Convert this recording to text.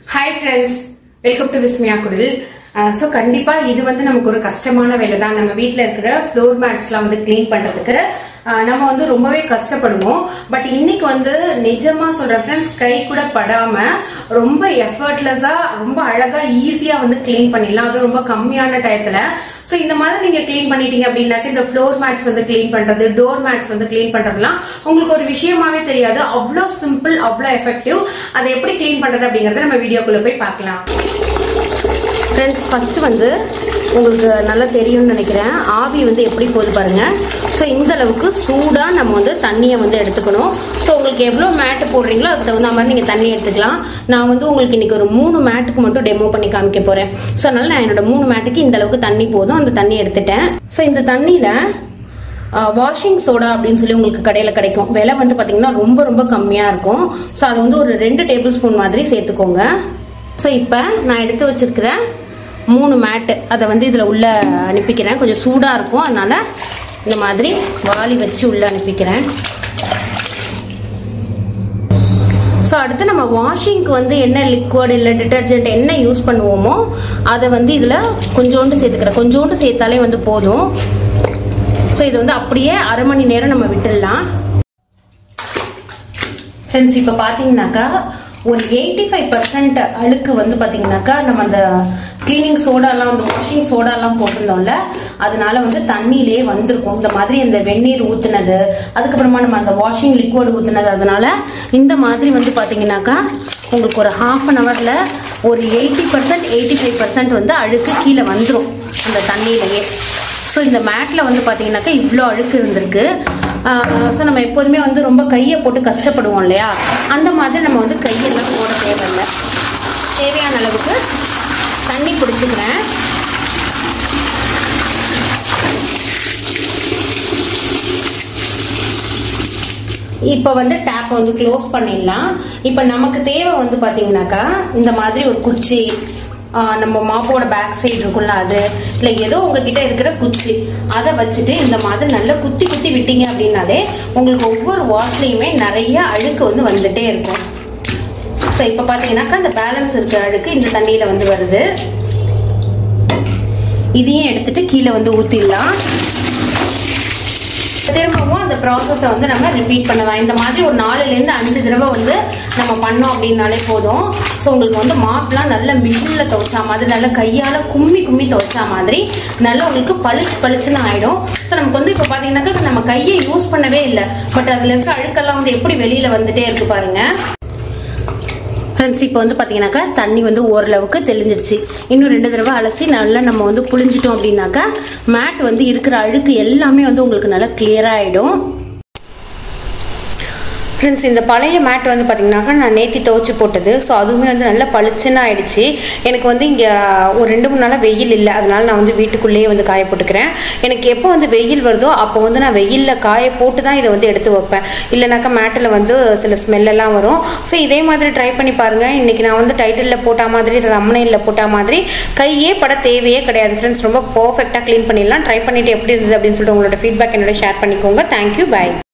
hi friends welcome to Vismaya Kudil so கண்டிப்பா இது வந்து நமக்கு ஒரு கஷ்டமான வேலை தான் நம்ம வீட்டில் இருக்கிற ஃப்ளோர் மேட்ஸ்லாம் வந்து க்ளீன் பண்றதுக்கு அஹ், நம்ம வந்து ரொம்பவே கஷ்டப்படுவோம் பட் இன்னைக்கு வந்து நிஜமா சொல்றேன் ஃப்ரெண்ட்ஸ் கை கூட படாம ரொம்ப எஃபர்ட்லெஸ்ஸா ரொம்ப அழகா ஈஸியா வந்து க்ளீன் பண்ணிடலாம் அது ரொம்ப கம்மியான டயத்துல ஸோ இந்த மாதிரி நீங்க க்ளீன் பண்ணிட்டீங்க அப்படின்னாக்க இந்த ஃப்ளோர் மேட்ஸ் வந்து க்ளீன் பண்றது டோர் மேட்ஸ் வந்து க்ளீன் பண்றதுலாம் உங்களுக்கு ஒரு விஷயமாவே தெரியாது அவ்வளோ சிம்பிள் அவ்வளோ எஃபெக்டிவ் அதை எப்படி க்ளீன் பண்றது அப்படிங்கறத நம்ம வீடியோக்குள்ள போய் பார்க்கலாம் ஃப்ரெண்ட்ஸ் ஃபர்ஸ்ட் வந்து உங்களுக்கு நல்லா தெரியும்னு நினைக்கிறேன் ஆவி வந்து எப்படி போகுது பாருங்க ஸோ இந்த அளவுக்கு சூடாக நம்ம வந்து தண்ணியை வந்து எடுத்துக்கணும் ஸோ உங்களுக்கு எவ்வளோ மேட்டு போடுறீங்களோ அதுக்கு தகுந்த மாதிரி நீங்கள் தண்ணி எடுத்துக்கலாம் நான் வந்து உங்களுக்கு இன்னைக்கு ஒரு மூணு மேட்டுக்கு மட்டும் டெமோ பண்ணி காமிக்க போகிறேன் ஸோ அதனால நான் என்னோட மூணு மேட்டுக்கு இந்த அளவுக்கு தண்ணி போதும் அந்த தண்ணி எடுத்துட்டேன் ஸோ இந்த தண்ணியில் வாஷிங் சோடா அப்படின்னு சொல்லி உங்களுக்கு கடையில் கிடைக்கும் விலை வந்து பார்த்தீங்கன்னா ரொம்ப ரொம்ப கம்மியாக இருக்கும் ஸோ அதை வந்து ஒரு ரெண்டு டேபிள் ஸ்பூன் மாதிரி சேர்த்துக்கோங்க ஸோ இப்போ நான் எடுத்து வச்சிருக்கிற மூணு மேட்டு அதை வந்து இதில் உள்ள அனுப்பிக்கிறேன் கொஞ்சம் சூடாக இருக்கும் அதனால இந்த மாதிரி வாளி வச்சு உள்ள அனுப்பிக்கிறேன் ஸோ அடுத்து நம்ம வாஷிங்க்கு வந்து என்ன லிக்விட் இல்லை டிட்டர்ஜென்ட் என்ன யூஸ் பண்ணுவோமோ அதை வந்து இதில் கொஞ்சோண்டு சேர்த்துக்கிறேன் கொஞ்சோண்டு சேர்த்தாலே வந்து போதும் ஸோ இது வந்து அப்படியே அரை மணி நேரம் நம்ம விட்டுடலாம் ஃப்ரெண்ட்ஸ் இப்போ பார்த்தீங்கன்னாக்கா ஒரு எயிட்டி ஃபைவ் பர்சன்ட் அழுக்கு வந்து பார்த்தீங்கன்னாக்கா நம்ம அந்த கிளீனிங் சோடாலாம் அந்த வாஷிங் சோடாலாம் போட்டிருந்தோம்ல அதனால வந்து தண்ணியிலே வந்திருக்கும் இந்த மாதிரி இந்த வெந்நீர் ஊத்துனது அதுக்கப்புறமா நம்ம அந்த வாஷிங் லிக்விட் ஊத்துனது அதனால இந்த மாதிரி வந்து பார்த்தீங்கன்னாக்கா உங்களுக்கு ஒரு ஹாஃப் அன் ஹவரில் ஒரு eighty percent eighty five percent வந்து அழுக்கு கீழே வந்துடும் அந்த தண்ணியிலேயே ஸோ இந்த மேட்ல வந்து பார்த்தீங்கன்னாக்கா இவ்வளோ அழுக்கு இருந்திருக்கு ஸோ நம்ம எப்போதுமே வந்து ரொம்ப கையை போட்டு கஷ்டப்படுவோம் இல்லையா அந்த மாதிரி நம்ம வந்து கையெல்லாம் போட தேவையில்லை தேவையான அளவுக்கு தண்ணி பிடிச்சிக்கிறேன் இப்போ வந்து டேப்பை வந்து க்ளோஸ் பண்ணிடலாம் இப்போ நமக்கு தேவை வந்து பார்த்தீங்கன்னாக்கா இந்த மாதிரி ஒரு குச்சி ஆ, நம்ம மாப்போட பேக் சைடு இருக்கும்ல அது இல்லை ஏதோ உங்ககிட்ட இருக்கிற குச்சி அதை வச்சுட்டு இந்த மாதிரி நல்லா குத்தி குத்தி விட்டீங்க அப்படின்னாலே உங்களுக்கு ஒவ்வொரு வாஷ்லேயுமே நிறைய அழுக்கு வந்து வந்துட்டே இருக்கும் ஸோ இப்போ பார்த்தீங்கன்னாக்கா இந்த பேலன்ஸ் இருக்கிற அழுக்கு இந்த தண்ணியில் வந்து வருது இதையும் எடுத்துட்டு கீழே வந்து ஊற்றிடலாம் திரும்பவும் அந்த ப்ராசஸை வந்து நம்ம ரிப்பீட் பண்ணலாம் இந்த மாதிரி ஒரு நாலுல இருந்து அஞ்சு தடவை வந்து நம்ம பண்ணோம் அப்படின்னாலே போதும் ஸோ உங்களுக்கு வந்து மாப்லாம் நல்ல மிஷின்ல துவைச்சா மாதிரி நல்ல கையால கும்மி கும்மி துவைச்சா மாதிரி நல்லா உங்களுக்கு பளிச்சு பளிச்சுன்னு ஆயிடும் ஸோ நமக்கு வந்து இப்போ பாத்தீங்கன்னாக்கா நம்ம கையை யூஸ் பண்ணவே இல்லை பட் அதுல இருக்க அழுக்கெல்லாம் வந்து எப்படி வெளியில வந்துட்டே இருக்கு பாருங்க ஃப்ரெண்ட்ஸ் இப்போ வந்து பார்த்தீங்கன்னாக்கா தண்ணி வந்து ஓரளவுக்கு தெளிஞ்சிருச்சு இன்னும் ரெண்டு தடவை அலசி நல்லா நம்ம வந்து புழிஞ்சிட்டோம் அப்படின்னாக்கா மேட் வந்து இருக்கிற அழுக்கு எல்லாமே வந்து உங்களுக்கு நல்லா கிளியர் ஆகிடும் ஃப்ரெண்ட்ஸ் இந்த பழைய மேட் வந்து பார்த்தீங்கன்னாக்கா நான் நேத்தி துவைச்சு போட்டது ஸோ அதுவுமே வந்து நல்லா பளிச்சுன்னு ஆயிடுச்சு எனக்கு வந்து இங்கே ஒரு ரெண்டு மூணு நாளாக வெயில் இல்லை அதனால நான் வந்து வீட்டுக்குள்ளேயே வந்து காய போட்டுக்கிறேன் எனக்கு எப்போ வந்து வெயில் வருதோ அப்போ வந்து நான் வெயிலில் காய போட்டு தான் இதை வந்து எடுத்து வைப்பேன் இல்லைனாக்கா மேட்டில் வந்து சில ஸ்மெல்லெல்லாம் வரும் ஸோ இதே மாதிரி ட்ரை பண்ணி பாருங்கள் இன்றைக்கி நான் வந்து டைட்டிலில் போட்ட மாதிரி ரம்மனையில் போட்ட மாதிரி கையே பட தேவையே கிடையாது ஃப்ரெண்ட்ஸ் ரொம்ப பர்ஃபெக்டாக க்ளீன் பண்ணிடலாம் ட்ரை பண்ணிவிட்டு எப்படி இருந்தது அப்படின்னு சொல்லிட்டு உங்களோட ஃபீட்பேக் என்னோட ஷேர் பண்ணிக்கோங்க தேங்க்யூ பை